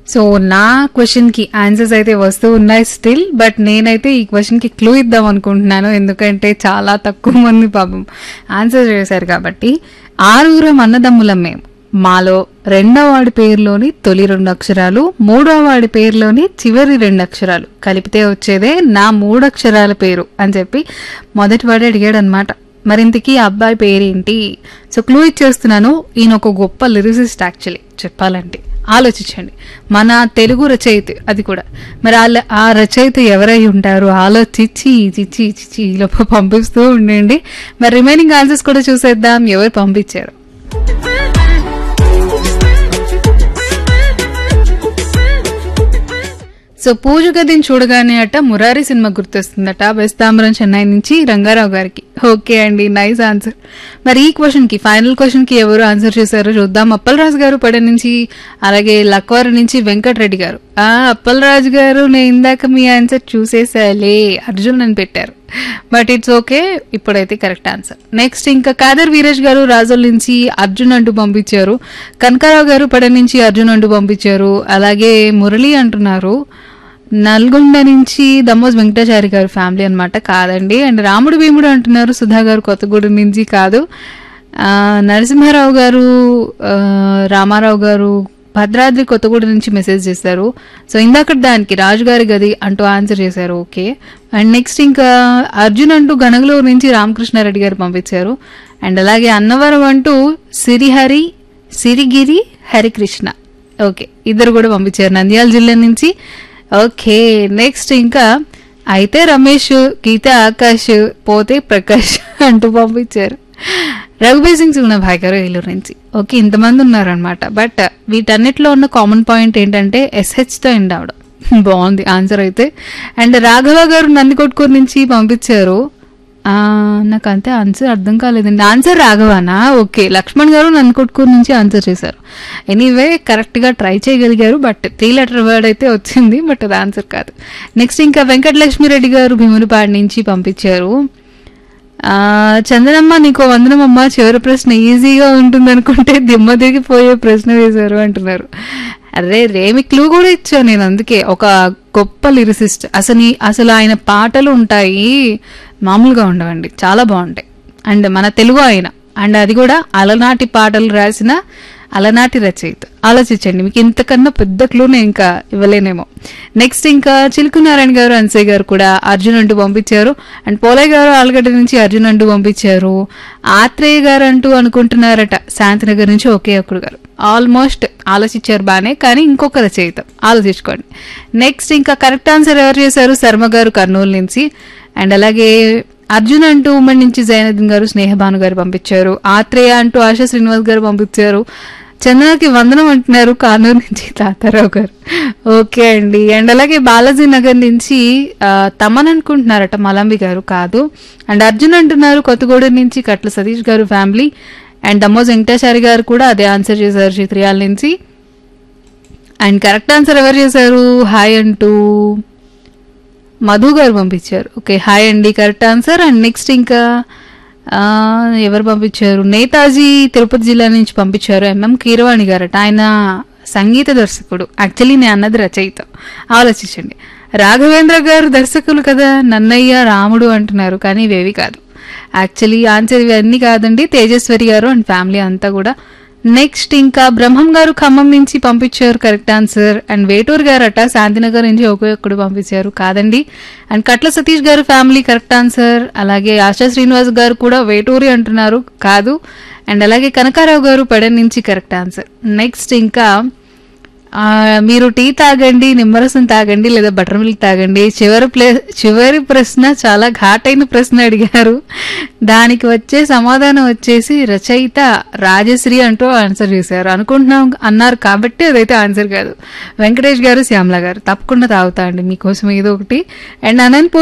so నా question కి answers అయితే వస్తూ ఉన్నాయి స్టిల్ బట్ నేనైతే ఈ క్వశ్చన్ కి క్లూ ఇద్దాం అనుకుంటున్నాను ఎందుకంటే చాలా తక్కువ మంది పాపం ఆన్సర్ చేశారు కాబట్టి ఆరుగురం అన్నదమ్ములం మేము మాలో రెండవ వాడి పేరులోని తొలి రెండు అక్షరాలు మూడవ వాడి పేరులోని చివరి రెండు అక్షరాలు కలిపితే వచ్చేదే నా మూడు అక్షరాల పేరు అని చెప్పి మొదటి వాడు అడిగాడు అనమాట మరింతకీ ఆ అబ్బాయి పేరేంటి సో క్లూ ఇచ్చేస్తున్నాను ఈయన ఒక గొప్ప లిరిసిస్ట్ యాక్చువల్లీ చెప్పాలంటే ఆలోచించండి మన తెలుగు రచయిత అది కూడా మరి వాళ్ళ ఆ రచయిత ఎవరై ఉంటారు ఆలోచించి చిచ్చి చిచ్చి ఈలోపు పంపిస్తూ ఉండండి మరి రిమైనింగ్ ఆన్సర్స్ కూడా చూసేద్దాం ఎవరు పంపించారు సో పూజ గదిని చూడగానే అట మురారి సినిమా గుర్తొస్తుందట వెస్తాంబరం చెన్నై నుంచి రంగారావు గారికి ఓకే అండి నైస్ ఆన్సర్ మరి ఈ క్వశ్చన్ కి ఫైనల్ క్వశ్చన్ కి ఎవరు ఆన్సర్ చేశారో చూద్దాం అప్పలరాజు గారు పడ నుంచి అలాగే లక్వారు నుంచి వెంకటరెడ్డి గారు ఆ అప్పలరాజు గారు నేను ఇందాక మీ ఆన్సర్ చూసేసాలే అర్జున్ అని పెట్టారు బట్ ఇట్స్ ఓకే ఇప్పుడైతే కరెక్ట్ ఆన్సర్ నెక్స్ట్ ఇంకా కాదర్ వీరేష్ గారు రాజోల్ నుంచి అర్జున్ అంటూ పంపించారు కనకారావు గారు పడ నుంచి అర్జున్ అంటూ పంపించారు అలాగే మురళి అంటున్నారు నల్గొండ నుంచి దమ్మోజ్ వెంకటాచారి గారు ఫ్యామిలీ అన్నమాట కాదండి అండ్ రాముడు భీముడు అంటున్నారు సుధా గారు కొత్తగూడెం నుంచి కాదు ఆ, నరసింహారావు గారు ఆ, రామారావు గారు భద్రాద్రి కొత్తగూడెం నుంచి మెసేజ్ చేశారు సో ఇందాక దానికి రాజుగారి గది అంటూ ఆన్సర్ చేశారు ఓకే అండ్ నెక్స్ట్ ఇంకా అర్జున్ అంటూ గణగలూరు నుంచి రామకృష్ణారెడ్డి గారు పంపించారు అండ్ అలాగే అన్నవరం అంటూ సిరిహరి సిరిగిరి హరికృష్ణ ఓకే ఇద్దరు కూడా పంపించారు నంద్యాల జిల్లా నుంచి ఓకే నెక్స్ట్ ఇంకా అయితే రమేష్ గీత ఆకాష్ పోతే ప్రకాష్ అంటూ పంపించారు రఘుబీర్ సింగ్ సుగుణభాయ్ గారు ఏలూరు నుంచి ఓకే ఇంతమంది ఉన్నారనమాట బట్ వీటన్నిటిలో ఉన్న కామన్ పాయింట్ ఏంటంటే ఎస్హెచ్తో ఎండ్ అవడం బాగుంది ఆన్సర్ అయితే అండ్ రాఘవ గారు నందికొట్కూరు నుంచి పంపించారు ఆ, నాకు అంతే ఆన్సర్ అర్థం కాలేదండి ఆన్సర్ రాఘవానా ఓకే లక్ష్మణ్ గారు నందికొట్కూరు నుంచి ఆన్సర్ చేశారు ఎనీవే కరెక్ట్గా ట్రై చేయగలిగారు బట్ త్రీ లెటర్ వర్డ్ అయితే వచ్చింది బట్ అది ఆన్సర్ కాదు నెక్స్ట్ ఇంకా వెంకటలక్ష్మిరెడ్డి గారు భీమునిపాడు నుంచి పంపించారు ఆ, చందనమ్మ నీకు వందనమమ్మ చివరి ప్రశ్న ఈజీగా ఉంటుంది అనుకుంటే దిమ్మ దిగిపోయే ప్రశ్న వేశారు అంటున్నారు అరే రేమి క్లూ కూడా ఇచ్చాను నేను అందుకే ఒక గొప్ప లిరిసిస్ట్ అసలు ఈ- అసలు ఆయన పాటలు ఉంటాయి మామూలుగా ఉండవండి చాలా బాగుంటాయి అండ్ మన తెలుగు ఆయన అండ్ అది కూడా అలనాటి పాటలు రాసిన అలనాటి రచయిత ఆలోచించండి మీకు ఇంతకన్నా పెద్ద క్లూ నేను ఇంకా ఇవ్వలేనేమో నెక్స్ట్ ఇంకా చిలుకు నారాయణ గారు అన్సే గారు కూడా అర్జున్ అంటూ పంపించారు అండ్ పోలయ్య గారు ఆలగడ్డ నుంచి అర్జున్ అంటూ పంపించారు ఆత్రేయ గారు అంటూ అనుకుంటున్నారట శాంతినగర్ నుంచి ఒకే ఒక్కడు గారు ఆల్మోస్ట్ ఆలోచించారు బానే కానీ ఇంకొక రచయిత ఆలోచించుకోండి నెక్స్ట్ ఇంకా కరెక్ట్ ఆన్సర్ ఎవరు చేశారు శర్మ గారు కర్నూలు నుంచి అండ్ అలాగే అర్జున్ అంటూ ఉమ్మడి నుంచి జైనద్దీన్ గారు స్నేహభాను గారు పంపించారు ఆత్రేయ అంటూ ఆశా శ్రీనివాస్ గారు పంపించారు చందనకి వందనం అంటున్నారు కానూరు నుంచి తాతారావు గారు ఓకే అండి అండ్ అలాగే బాలాజీ నగర్ నుంచి ఆ, తమన్ అనుకుంటున్నారట మలంబి గారు కాదు అండ్ అర్జున్ అంటున్నారు కొత్తగూడెం నుంచి కట్ల సతీష్ గారు ఫ్యామిలీ అండ్ దమ్మోజ్ వెంకటేశారి గారు కూడా అదే ఆన్సర్ చేశారు చిత్రియాల నుంచి అండ్ కరెక్ట్ ఆన్సర్ ఎవరు చేశారు హాయ్ అంటూ మధు గారు పంపించారు ఓకే హాయ్ అండి కరెక్ట్ ఆన్సర్ అండ్ నెక్స్ట్ ఇంకా ఆ, ఎవరు పంపించారు నేతాజీ తిరుపతి జిల్లా నుంచి పంపించారు ఎంఎం కీరవాణి గారట ఆయన సంగీత దర్శకుడు యాక్చువల్లీ నేను అన్నది రచయిత ఆలోచించండి రాఘవేంద్ర గారు దర్శకులు కదా నన్నయ్య రాముడు అంటున్నారు కానీ ఇవేవి కాదు యాక్చువల్లీ ఆన్సర్ ఇవన్నీ కాదండి తేజస్వరి గారు అండ్ ఫ్యామిలీ అంతా కూడా నెక్స్ట్ ఇంకా బ్రహ్మం గారు ఖమ్మం నుంచి పంపించారు కరెక్ట్ ఆన్సర్ అండ్ వేటూరు గారు అట శాంతినగర్ నుంచి ఒకే ఒక్కడు పంపించారు కాదండి అండ్ కట్ల సతీష్ గారు ఫ్యామిలీ కరెక్ట్ ఆన్సర్ అలాగే ఆశా శ్రీనివాస్ గారు కూడా వేటూరి అంటున్నారు కాదు అండ్ అలాగే కనకారావు గారు పెడన్ నుంచి కరెక్ట్ ఆన్సర్ నెక్స్ట్ ఇంకా ఆ, మీరు టీ తాగండి నిమ్మరసం తాగండి లేదా బటర్ మిల్క్ తాగండి చివరి ప్లే చివరి ప్రశ్న చాలా ఘాటైన ప్రశ్న అడిగారు దానికి వచ్చే సమాధానం వచ్చేసి రచయిత రాజశ్రీ అంటూ ఆన్సర్ చేశారు అనుకుంటున్నాం అన్నారు కాబట్టి అదైతే ఆన్సర్ కాదు వెంకటేష్ గారు శ్యామల గారు తప్పకుండా తాగుతా అండి మీకోసం ఏదో ఒకటి అండ్ అనంతపూర్